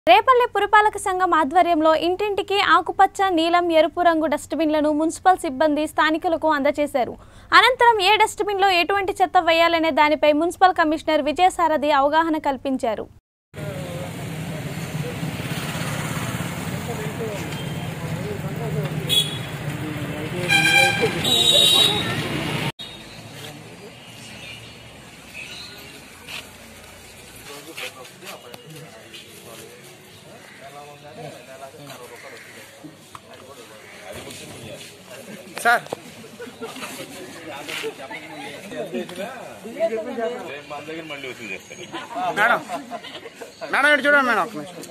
రేపల్లె పురపాలక సంఘం ఆధ్వర్యంలో ఇంటింటికి ఆకుపచ్చ నీలం ఎరుపు రంగు డస్ట్బిన్లను మున్సిపల్ సిబ్బంది స్థానికులకు అందజేశారు అనంతరం ఏ డస్ట్బిన్లో ఎటువంటి చెత్త వేయాలనే దానిపై మున్సిపల్ కమిషనర్ విజయసారథి అవగాహన కల్పించారు సార్ మన దగ్గర మళ్ళీ వసూలు చేస్తారు మేడం మేడం ఇటు చూడండి మేడం ఒక నిమిషం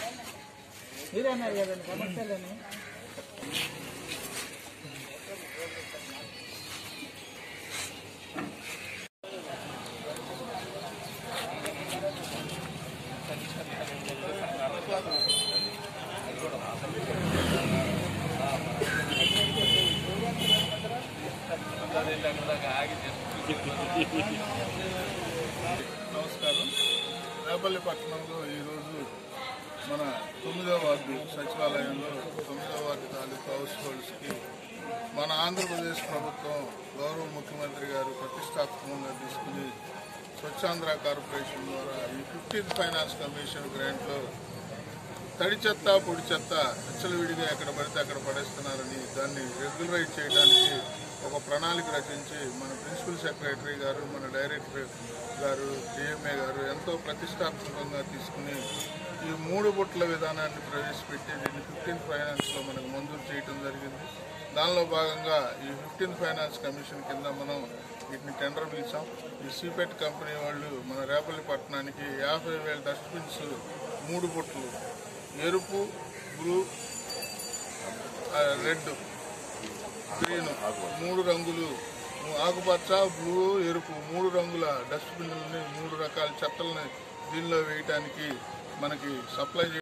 నమస్కారం రేపల్లి పట్టణంలో ఈరోజు మన తొమ్మిదవ వార్డు సచివాలయంలో తొమ్మిదవ వార్డు తాలూకు హౌస్ హోల్డ్స్కి మన ఆంధ్రప్రదేశ్ ప్రభుత్వం గౌరవ ముఖ్యమంత్రి గారు ప్రతిష్టాత్మకంగా తీసుకుని స్వచ్ఛాంధ్ర కార్పొరేషన్ ద్వారా ఈ ఫిఫ్టీన్త్ ఫైనాన్స్ కమిషన్ గ్రాంట్లో తడి చెత్త పొడి చెత్త విచ్చలవిడిగా ఎక్కడ పడితే అక్కడ పడేస్తున్నారని దాన్ని రెగ్యులరైజ్ చేయడానికి ఒక ప్రణాళిక రచించి మన ప్రిన్సిపల్ సెక్రటరీ గారు మన డైరెక్టర్ గారు డిఎంఏ గారు ఎంతో ప్రతిష్టాత్మకంగా తీసుకుని ఈ మూడు బుట్ల విధానాన్ని ప్రవేశపెట్టి దీన్ని ఫిఫ్టీన్త్ ఫైనాన్స్లో మనకు మంజూరు చేయడం జరిగింది దానిలో భాగంగా ఈ ఫిఫ్టీన్త్ ఫైనాన్స్ కమిషన్ కింద మనం వీటిని టెండర్ పిలిచాం ఈ సీపెట్ కంపెనీ వాళ్ళు మన రేపల్లి పట్టణానికి యాభై వేల డస్ట్బిన్స్ మూడు బుట్లు ఎరుపు బ్లూ ఆ, రెడ్ గ్రీన్ మూడు రంగులు ఆకుపచ్చ బ్లూ ఎరుపు మూడు రంగుల డస్ట్బిన్లని మూడు రకాల చెత్తలని దీనిలో వేయటానికి మనకి సప్లై